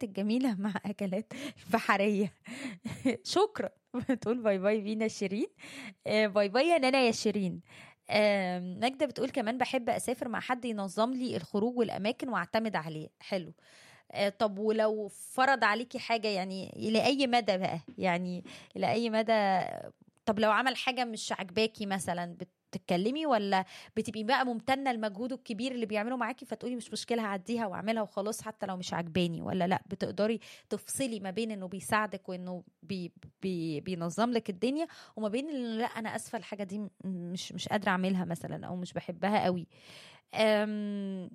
الجميله مع اكلات بحريه شكرا بتقول باي باي بينا شيرين آه، باي باي يا نانا يا شيرين آه، ماجدة بتقول كمان بحب أسافر مع حد ينظم لي الخروج والأماكن وأعتمد عليه حلو آه، طب ولو فرض عليكي حاجة يعني إلى أي مدى بقى يعني إلى أي مدى طب لو عمل حاجة مش عجباكي مثلا بتتكلمي ولا بتبقي بقى ممتنة لمجهوده الكبير اللي بيعمله معاكي فتقولي مش مشكلة هعديها واعملها وخلاص حتى لو مش عجباني ولا لا بتقدري تفصلي ما بين انه بيساعدك وانه بي بي بينظم لك الدنيا وما بين انه لا انا اسفه الحاجة دي م- مش مش قادرة اعملها مثلا او مش بحبها قوي أم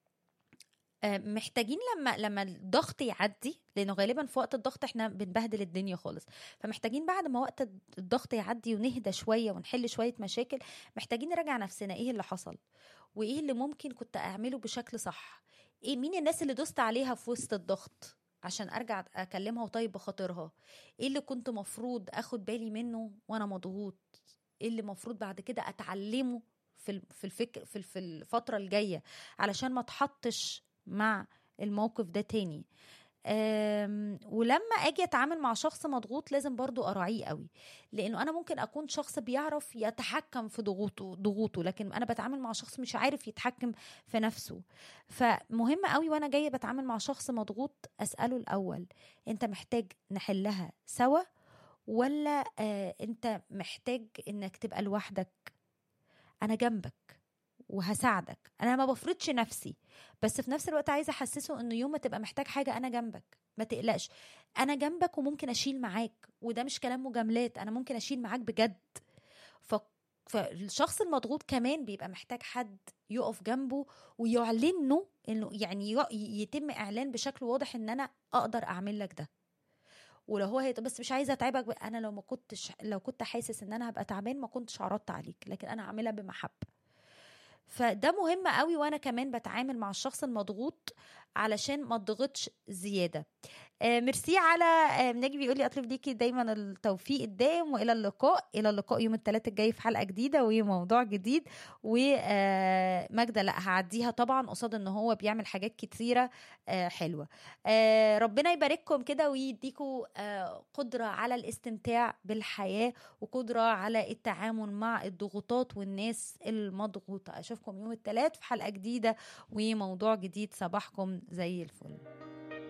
آه، محتاجين لما لما الضغط يعدي لانه غالبا في وقت الضغط احنا بنبهدل الدنيا خالص فمحتاجين بعد ما وقت الضغط يعدي ونهدى شويه ونحل شويه مشاكل محتاجين نراجع نفسنا ايه اللي حصل وايه اللي ممكن كنت اعمله بشكل صح ايه مين الناس اللي دوست عليها في وسط الضغط عشان ارجع اكلمها وطيب بخاطرها ايه اللي كنت مفروض اخد بالي منه وانا مضغوط ايه اللي مفروض بعد كده اتعلمه في ال- في الفكر في ال- في الفتره الجايه علشان ما اتحطش مع الموقف ده تاني أم، ولما اجي اتعامل مع شخص مضغوط لازم برضو اراعيه قوي لانه انا ممكن اكون شخص بيعرف يتحكم في ضغوطه ضغوطه لكن انا بتعامل مع شخص مش عارف يتحكم في نفسه فمهم قوي وانا جايه بتعامل مع شخص مضغوط اساله الاول انت محتاج نحلها سوا ولا آه انت محتاج انك تبقى لوحدك انا جنبك وهساعدك انا ما بفرضش نفسي بس في نفس الوقت عايزه احسسه انه يوم ما تبقى محتاج حاجه انا جنبك ما تقلقش انا جنبك وممكن اشيل معاك وده مش كلام مجاملات انا ممكن اشيل معاك بجد ف... فالشخص المضغوط كمان بيبقى محتاج حد يقف جنبه ويعلن له انه يعني ي- يتم اعلان بشكل واضح ان انا اقدر اعمل لك ده ولو هو هيط... بس مش عايزه اتعبك بقى. انا لو ما كنتش لو كنت حاسس ان انا هبقى تعبان ما كنتش عرضت عليك لكن انا عاملها بمحبه فده مهم قوي وانا كمان بتعامل مع الشخص المضغوط علشان ما اضغطش زياده آه ميرسي على آه ناجي بيقول لي اطلب ليكي دايما التوفيق الدائم والى اللقاء الى اللقاء يوم الثلاث الجاي في حلقه جديده وموضوع جديد وماجدة لا هعديها طبعا قصاد ان هو بيعمل حاجات كتيره آه حلوه آه ربنا يبارككم كده ويديكم آه قدره على الاستمتاع بالحياه وقدره على التعامل مع الضغوطات والناس المضغوطه اشوفكم يوم الثلاث في حلقه جديده وموضوع جديد صباحكم زي الفل